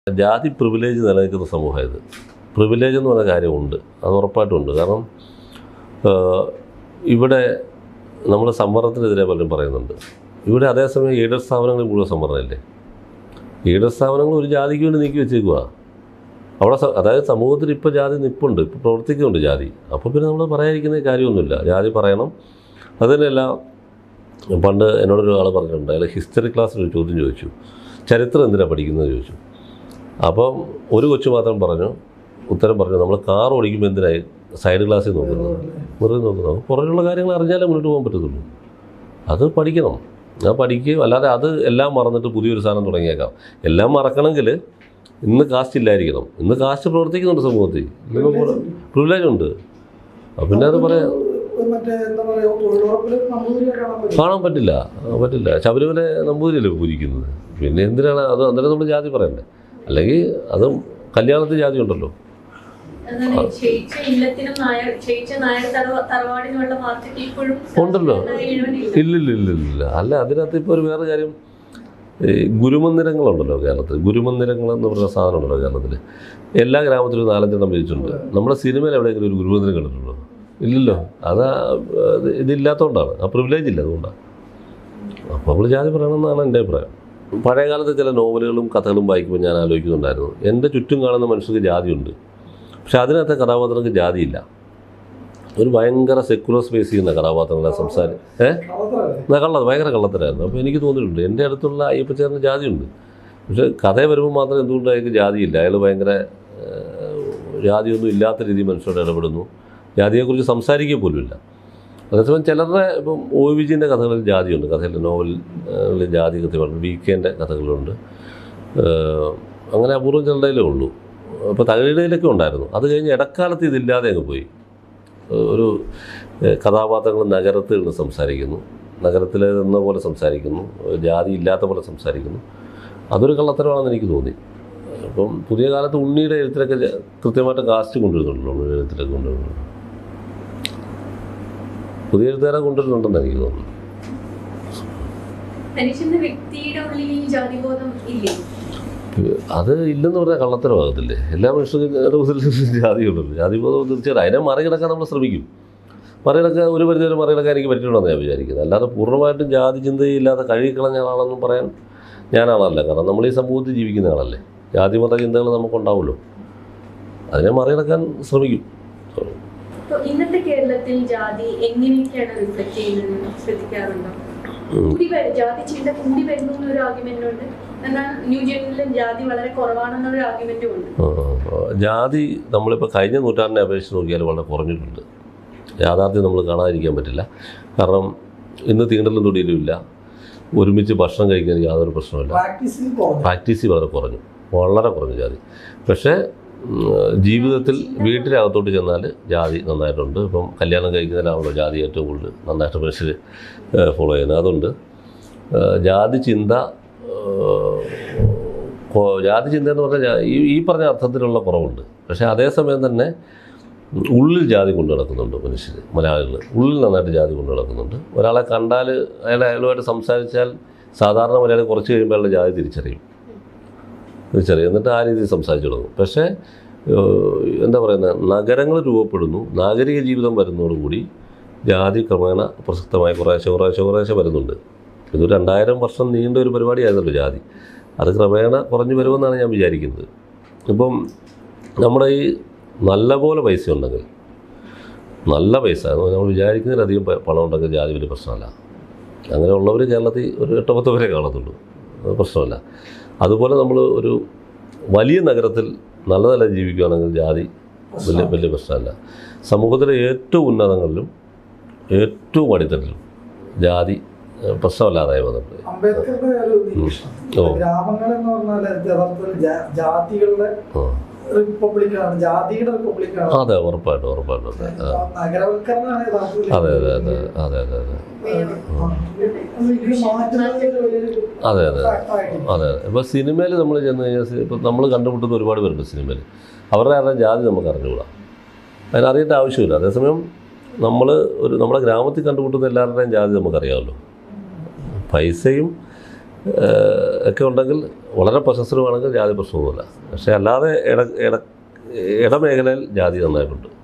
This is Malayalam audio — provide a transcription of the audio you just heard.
ജാതി പ്രിവിലേജ് നിലനിൽക്കുന്ന സമൂഹം ഇത് പ്രിവിലേജ് എന്ന് പറഞ്ഞ കാര്യമുണ്ട് അത് ഉറപ്പായിട്ടുമുണ്ട് കാരണം ആഹ്, ഇവിടെ നമ്മൾ സംവരണത്തിനെതിരെ പലരും പറയുന്നുണ്ട് ഇവിടെ അതേസമയം എയ്ഡഡ് സ്ഥാപനങ്ങളിൽ മുഴുവൻ സംവരണമില്ലേ എയ്ഡഡ് സ്ഥാപനങ്ങൾ ഒരു ജാതിക്ക് വേണ്ടി നീക്കി വെച്ചേക്കുക അവിടെ സ- അതായത് സമൂഹത്തിൽ ഇപ്പോൾ ജാതി നിപ്പുണ്ട് ഇപ്പോൾ പ്രവർത്തിക്കുന്നുണ്ട് ജാതി അപ്പോൾ പിന്നെ നമ്മൾ പറയാതിരിക്കുന്ന കാര്യമൊന്നുമില്ല ജാതി പറയണം അതിനെല്ലാം പണ്ട് എന്നോടൊരു ആൾ പറഞ്ഞിട്ടുണ്ട് അയാൾ ഹിസ്റ്ററി ക്ലാസ്സിൽ ഒരു ചോദ്യം ചോദിച്ചു ചരിത്രം എന്തിനാണ് പഠിക്കുന്നത് ചോദിച്ചു അപ്പം ഒരു കൊച്ചു മാത്രം പറഞ്ഞു ഉത്തരം പറഞ്ഞു നമ്മൾ കാർ ഓടിക്കുമ്പോൾ എന്തിനായി സൈഡ് ഗ്ലാസ്സിൽ നോക്കുന്നത് വെറുതെ നോക്കുന്നത് പുറകിലുള്ള കാര്യങ്ങൾ അറിഞ്ഞാലേ മുന്നോട്ട് പോകാൻ പറ്റത്തുള്ളൂ അത് പഠിക്കണം ഞാൻ പഠിക്കുകയും അല്ലാതെ അത് എല്ലാം മറന്നിട്ട് പുതിയൊരു സാധനം തുടങ്ങിയേക്കാം എല്ലാം മറക്കണമെങ്കിൽ ഇന്ന് കാസ്റ്റ് ഇല്ലായിരിക്കണം ഇന്ന് കാസ്റ്റ് പ്രവർത്തിക്കുന്നുണ്ട് സമൂഹത്തിൽ പ്രിവിലേജ് ഉണ്ട് അപ്പം പിന്നെ അത് പറയാം മറ്റേ എന്താ പറയാ തൊഴിലുറപ്പിൽ നമ്പൂതിരിയെ കാണാൻ പറ്റും കാണാൻ പറ്റില്ല ആ, പറ്റില്ല ശബരിമല നമ്പൂതിരിയല്ലേ പൂജിക്കുന്നത് പിന്നെ എന്തിനാണ് അത് അന്നേരം നമ്മൾ ജാതി പറയണ്ടേ അല്ലെങ്കിൽ അത് കല്യാണത്തിൽ ജാതി ഉണ്ടല്ലോ എന്താണ് ക്ഷയിച്ച ഇല്ലത്തിനും നായർ ക്ഷയിച്ച നായർ തറവ- തറവാടിനുമുള്ള മാർക്കറ്റ് ഇപ്പോഴും ഉണ്ടല്ലോ. എഴുപതില്ല ഇല്ലില്ല ഇല്ലില്ല ഇല്ല അല്ല അതിനകത്ത് ഇപ്പോൾ ഒരു വേറെ കാര്യം ഈ ഗുരുമന്ദിരങ്ങളുണ്ടല്ലോ കേരളത്തിൽ ഗുരുമന്ദിരങ്ങൾ എന്ന് പറഞ്ഞ സാധനം ഉണ്ടല്ലോ കേരളത്തിൽ എല്ലാ ഗ്രാമത്തിലും നാലഞ്ചെണ്ണം വെച്ചിട്ടുണ്ട് നമ്മുടെ സിനിമയിൽ എവിടെയെങ്കിലും ഒരു ഗുരുമന്ദിരം കണ്ടിട്ടുണ്ടോ ഇല്ലല്ലോ അത് അത് ഇതില്ലാത്തതുകൊണ്ടാണ് ആ പ്രിവിലേജ് ഇല്ല അതുകൊണ്ടാണ് അപ്പോൾ നമ്മൾ ജാതി പറയണമെന്നാണ് എൻ്റെ അഭിപ്രായം പഴയ കാലത്തെ ചില നോവലുകളും കഥകളും വായിക്കുമ്പോൾ ഞാൻ ആലോചിക്കുന്നുണ്ടായിരുന്നു എൻ്റെ ചുറ്റും കാണുന്ന മനുഷ്യർക്ക് ജാതിയുണ്ട് പക്ഷെ അതിനകത്തെ കഥാപാത്രങ്ങൾക്ക് ജാതിയില്ല ഒരു ഭയങ്കര സെക്കുലർ സ്പേസ് ചെയ്യുന്ന കഥാപാത്രങ്ങളെ സംസാരം ഏഹ് കളത്തറല്ലേ കള്ളത് ഭയങ്കര കള്ളത്തരായിരുന്നു അപ്പോൾ എനിക്ക് തോന്നിയിട്ടുണ്ട് എൻ്റെ അടുത്തുള്ള അയ്യപ്പച്ചേറിന് ജാതിയുണ്ട് പക്ഷേ കഥ വരുമ്പോൾ മാത്രം എന്തുകൊണ്ട് അയാൾക്ക് ജാതിയില്ല അയാൾ ഭയങ്കര ഏഹ്, ജാതിയൊന്നും ഇല്ലാത്ത രീതിയിൽ മനുഷ്യരോട് ഇടപെടുന്നു ജാതിയെക്കുറിച്ച് സംസാരിക്കുക പോലുമില്ല അതേസമയം ചിലരുടെ ഇപ്പം ഒ വിജയൻ്റെ കഥകളിൽ ജാതിയുണ്ട് കഥയിലെ നോവലിൽ ജാതി കൃത്യമാണ് വി കെൻ്റെ കഥകളുണ്ട് ഏഹ്, അങ്ങനെ അപൂർവം ചിലരുടെ ഉള്ളൂ അപ്പോൾ തകഴിടയിലൊക്കെ ഉണ്ടായിരുന്നു അത് കഴിഞ്ഞ് ഇടക്കാലത്ത് ഇതില്ലാതെ അങ്ങ് പോയി ഒരു ഏഹ്, കഥാപാത്രങ്ങൾ നഗരത്തിൽ നിന്ന് സംസാരിക്കുന്നു നഗരത്തിൽ നിന്ന പോലെ സംസാരിക്കുന്നു ജാതി ഇല്ലാത്ത പോലെ സംസാരിക്കുന്നു അതൊരു കള്ളത്തരമാണെന്ന് എനിക്ക് തോന്നി അപ്പം പുതിയ കാലത്ത് ഉണ്ണിയുടെ എഴുത്തിലൊക്കെ ജ- കൃത്യമായിട്ട് കാസ്റ്റ് കൊണ്ടുവരുന്നുണ്ടല്ലോ ഉണ്ണിയുടെ എഴുത്തിലൊക്കെ കൊണ്ടുവരുന്നുണ്ട് പുതിയ എഴുത്തുകാരെ കൊണ്ടുവരുന്നുണ്ടെന്ന് എനിക്ക് തോന്നുന്നു മനുഷ്യന്റെ വ്യക്തിയുടെ ഉള്ളിൽ ഈ ജാതിബോധം ഇല്ലേ അത് ഇല്ലെന്ന് പറഞ്ഞാൽ കള്ളത്തരമാകത്തില്ലേ എല്ലാ മനുഷ്യർക്കും ജാതിയുണ്ടല്ലോ ജാതിബോധം തീർച്ചയായിട്ടും അതിനെ മറികടക്കാൻ നമ്മൾ ശ്രമിക്കും മറികടക്കാൻ ഒരു പരിധി വരെ മറികടക്കാൻ എനിക്ക് പറ്റുന്നുണ്ടെന്ന് ഞാൻ വിചാരിക്കുന്നത് അല്ലാതെ പൂർണ്ണമായിട്ടും ജാതി ചിന്തയില്ലാതെ കഴുകിക്കളഞ്ഞ ആളാണെന്നും പറയാൻ ഞാനാളല്ല കാരണം നമ്മൾ ഈ സമൂഹത്തിൽ ജീവിക്കുന്ന ആളല്ലേ ജാതി മത ചിന്തകൾ നമുക്കുണ്ടാവുമല്ലോ അതിനെ മറികടക്കാൻ ശ്രമിക്കും അപ്പൊ ഇന്നത്തെ കേരളത്തിൽ ജാതി എങ്ങനെയൊക്കെയാണ് റിഫ്ലക്ട് ചെയ്യുന്നത് ശ്രദ്ധിക്കാറുണ്ടോ ഉം. കൂടി വര- ജാതി ചിന്ത കൂടി വരുന്നു എന്നൊരു ആർഗ്യുമെന്റ് ഉണ്ട് എന്നാൽ ന്യൂ ജനറലിൽ ജാതി വളരെ കുറവാണെന്നൊരു ആർഗ്യുമെന്റും ഉണ്ട് ആ, ആ. ജാതി നമ്മളിപ്പോൾ കഴിഞ്ഞ നൂറ്റാണ്ടിനെ അപേക്ഷിച്ച് നോക്കിയാൽ വളരെ കുറഞ്ഞിട്ടുണ്ട് യാഥാർത്ഥ്യം നമ്മൾ കാണാതിരിക്കാൻ പറ്റില്ല കാരണം ഇന്ന് തീണ്ടലും തൊടിയിലും ഇല്ല ഒരുമിച്ച് ഭക്ഷണം കഴിക്കാൻ യാതൊരു പ്രശ്നമില്ല പ്രാക്ടീസിൽ കുറഞ്ഞു പ്രാക്ടീസ് വളരെ കുറഞ്ഞു വളരെ കുറഞ്ഞു ജാതി പക്ഷേ ഉം, ജീവിതത്തിൽ വീട്ടിനകത്തോട്ട് ചെന്നാൽ ജാതി നന്നായിട്ടുണ്ട് ഇപ്പം കല്യാണം കഴിക്കുന്നതിലാണല്ലോ ജാതി ഏറ്റവും കൂടുതൽ നന്നായിട്ട് മനുഷ്യർ ഫോളോ ചെയ്യുന്നത് അതുകൊണ്ട് ഏഹ്, ജാതി ചിന്ത ഏഹ്, കൊ- ജാതി ചിന്ത എന്ന് പറഞ്ഞാൽ ജാ- ഈ ഈ പറഞ്ഞ അർത്ഥത്തിലുള്ള കുറവുണ്ട് പക്ഷേ അതേസമയം തന്നെ ഉള്ളിൽ ജാതി കൊണ്ടു നടക്കുന്നുണ്ട് മനുഷ്യർ മലയാളികൾ ഉള്ളിൽ നന്നായിട്ട് ജാതി കൊണ്ടു നടക്കുന്നുണ്ട് ഒരാളെ കണ്ടാൽ അയാൾ അയാളുമായിട്ട് സംസാരിച്ചാൽ സാധാരണ മലയാളി കുറച്ച് കഴിയുമ്പോൾ അയാളുടെ ജാതി തിരിച്ചറിയും തിരിച്ചറിയും എന്നിട്ട് ആ രീതിയിൽ സംസാരിച്ചു തുടങ്ങും പക്ഷേ ഏഹ്, എന്താ പറയുന്നത് നഗരങ്ങൾ രൂപപ്പെടുന്നു നാഗരിക ജീവിതം വരുന്നതോടുകൂടി ജാതി ക്രമേണ പ്രസക്തമായി കുറേശ്ശെ കുറേശ്ശെ കുറേശ്ശെ വരുന്നുണ്ട് ഇത് രണ്ടായിരം വർഷം നീണ്ട ഒരു പരിപാടിയായിരുന്നല്ലോ ജാതി അത് ക്രമേണ കുറഞ്ഞു വരുമെന്നാണ് ഞാൻ വിചാരിക്കുന്നത് ഇപ്പം നമ്മുടെ ഈ നല്ല പോലെ പൈസ ഉണ്ടെങ്കിൽ നല്ല പൈസ എന്ന് പറഞ്ഞാൽ നമ്മൾ വിചാരിക്കുന്നതിലധികം പ- പണം ഉണ്ടെങ്കിൽ ജാതി വലിയ പ്രശ്നമല്ല അങ്ങനെയുള്ളവർ കേരളത്തിൽ ഒരു എട്ടോ പത്ത് പേരെ കാണത്തുള്ളൂ അത് പ്രശ്നമല്ല അതുപോലെ നമ്മൾ ഒരു വലിയ നഗരത്തിൽ നല്ല നല്ല ജീവിക്കുകയാണെങ്കിൽ ജാതി വലിയ വലിയ പ്രശ്നമല്ല സമൂഹത്തിലെ ഏറ്റവും ഉന്നതങ്ങളിലും ഏറ്റവും അടിത്തട്ടിലും ജാതി ഏഹ്, പ്രശ്നമല്ലാതായി വന്നിട്ടുണ്ട് അംബേദ്കറുടെ ഒരു നിരീക്ഷണം ഓ. ഗ്രാമങ്ങൾ എന്ന് പറഞ്ഞാൽ യഥാർത്ഥത്തിൽ ജാ- ജാതികളുടെ ആ. റിപ്പബ്ലിക്കാണ് ജാതിയുടെ റിപ്പബ്ലിക്കാണ് അതെ ഉറപ്പായിട്ടും ഉറപ്പായിട്ടും അതെ ആ. നഗരവൽക്കരണമാണ് യഥാർത്ഥത്തിൽ അതെ അതെ അതെ അതെ അതെ അതെ ആ. ഇത് മാറ്റുന്നത് ഒരു വലിയൊരു അതെ അതെ factor ആയിട്ടുണ്ട്. അതെ ഇപ്പോൾ സിനിമയിൽ നമ്മൾ ചെന്ന് കഴിഞ്ഞാൽ ഇപ്പോൾ നമ്മൾ കണ്ടുമുട്ടുന്ന ഒരുപാട് പേരുണ്ട് സിനിമയിൽ അവരുടെ ആരുടെ ജാതി നമുക്ക് അറിഞ്ഞുകൂടാ അതിനറിയേണ്ട ആവശ്യമില്ല അതേസമയം നമ്മൾ ഒരു നമ്മുടെ ഗ്രാമത്തിൽ കണ്ടുമുട്ടുന്ന എല്ലാവരുടെയും ജാതി നമുക്കറിയാമല്ലോ പൈസയും ഏഹ്, ഒക്കെ ഉണ്ടെങ്കിൽ വളരെ പ്രശസ്തരുമാണെങ്കിൽ ജാതി പ്രശ്നമൊന്നുമില്ല പക്ഷേ അല്ലാതെ ഇട ഇട ഇടമേഖലയിൽ ജാതി നന്നായിട്ടുണ്ട്